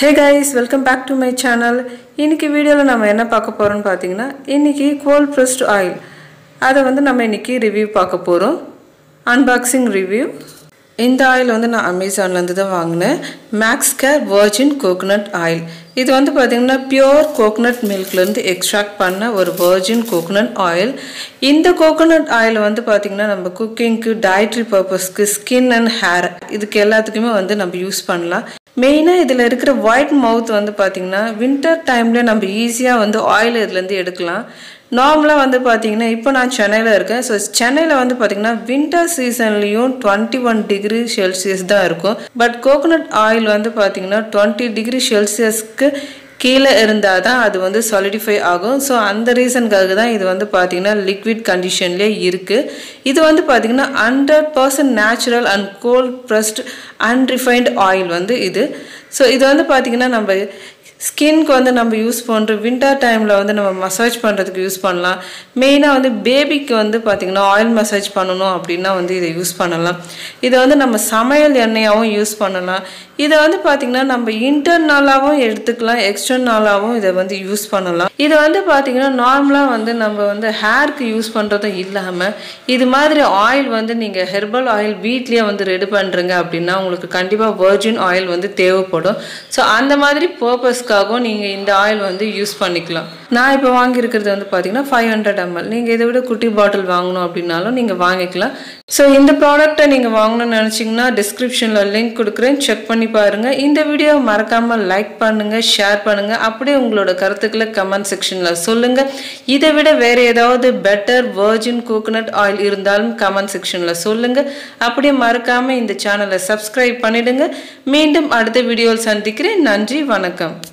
hey guys welcome back to my channel இன்னைக்கு வீடியோவில் நம்ம என்ன பார்க்க போகிறோம்னு பார்த்தீங்கன்னா இன்னைக்கு கோல்ட் ப்ரெஸ்ட் ஆயில் அதை வந்து நம்ம இன்னைக்கு ரிவ்யூ பார்க்க போகிறோம் அன்பாக்சிங் ரிவ்யூ இந்த ஆயில் வந்து நான் அமேசான்லேருந்து தான் வாங்கினேன் Max Care virgin coconut oil இது வந்து பார்த்திங்கன்னா பியோர் கோகோனட் மில்க்லேருந்து எக்ஸ்ட்ராக்ட் பண்ண ஒரு வர்ஜின் கோகோனட் ஆயில் இந்த கோகோனட் ஆயில் வந்து பார்த்திங்கன்னா நம்ம குக்கிங்க்கு டயட்ரி பர்பஸ்க்கு ஸ்கின் அண்ட் ஹேர் இதுக்கு எல்லாத்துக்குமே வந்து நம்ம யூஸ் பண்ணலாம் மெயினாக இதில் இருக்கிற ஒயிட் மவுத் வந்து பார்த்திங்கன்னா வின்டர் டைமில் நம்ம ஈஸியாக வந்து ஆயில் இதுலேருந்து எடுக்கலாம் நார்மலாக வந்து பார்த்தீங்கன்னா இப்போ நான் சென்னையில் இருக்கேன் ஸோ சென்னையில் வந்து பார்த்தீங்கன்னா வின்டர் சீசன்லேயும் டுவெண்ட்டி ஒன் டிகிரி செல்சியஸ் தான் இருக்கும் பட் கோகோனட் ஆயில் வந்து பார்த்தீங்கன்னா டுவெண்ட்டி டிகிரி செல்சியஸ்க்கு கீழே இருந்தால் தான் அது வந்து சாலிடிஃபை ஆகும் ஸோ அந்த ரீசனுக்காக தான் இது வந்து பார்த்தீங்கன்னா லிக்விட் கண்டிஷன்லேயே இருக்குது இது வந்து பார்த்தீங்கன்னா hundred percent natural and cold pressed unrefined oil வந்து இது ஸோ இது வந்து பார்த்தீங்கன்னா நம்ம ஸ்கின்க்கு வந்து நம்ம யூஸ் பண்ணுறோம் வின்டர் டைமில் வந்து நம்ம மசாஜ் பண்ணுறதுக்கு யூஸ் பண்ணலாம் மெயினாக வந்து பேபிக்கு வந்து பார்த்திங்கன்னா ஆயில் மசாஜ் பண்ணணும் அப்படின்னா வந்து இதை யூஸ் பண்ணலாம் இதை வந்து நம்ம சமையல் எண்ணெயாகவும் யூஸ் பண்ணலாம் இதை வந்து பார்த்திங்கன்னா நம்ம இன்டர்னலாகவும் எடுத்துக்கலாம் எக்ஸ்டர்னலாகவும் இதை வந்து யூஸ் பண்ணலாம் இதை வந்து பார்த்திங்கன்னா நார்மலாக வந்து நம்ம வந்து ஹேருக்கு யூஸ் பண்ணுறதும் இல்லாமல் இது மாதிரி ஆயில் வந்து நீங்கள் ஹெர்பல் ஆயில் வீட்லேயே வந்து ரெடி பண்ணுறீங்க அப்படின்னா உங்களுக்கு கண்டிப்பாக வர்ஜின் ஆயில் வந்து தேவைப்படும் ஸோ அந்த மாதிரி பர்பஸ்க்காகவும் நீங்கள் இந்த ஆயில் வந்து யூஸ் பண்ணிக்கலாம் நான் இப்போ வாங்கியிருக்கிறது வந்து பார்த்தீங்கன்னா ஃபைவ் ஹண்ட்ரட் எம்எல் நீங்கள் இதை விட குட்டி பாட்டில் வாங்கணும் அப்படின்னாலும் நீங்கள் வாங்கிக்கலாம் ஸோ இந்த ப்ராடக்ட்டை நீங்கள் வாங்கணும்னு நினச்சிங்கன்னா டிஸ்கிரிப்ஷனில் லிங்க் கொடுக்குறேன் செக் பண்ணி பாருங்கள் இந்த வீடியோ மறக்காமல் லைக் பண்ணுங்கள் ஷேர் பண்ணுங்கள் அப்படியே உங்களோட கருத்துக்களை கமெண்ட் செக்ஷனில் சொல்லுங்கள் இதை விட வேறு ஏதாவது பெட்டர் வர்ஜின் கோகோனட் ஆயில் இருந்தாலும் கமெண்ட் செக்ஷனில் சொல்லுங்கள் அப்படியே மறக்காமல் இந்த சேனலை சப்ஸ்கிரைப் பண்ணிடுங்க மீண்டும் அடுத்த வீடியோவில் சந்திக்கிறேன் நன்றி வணக்கம்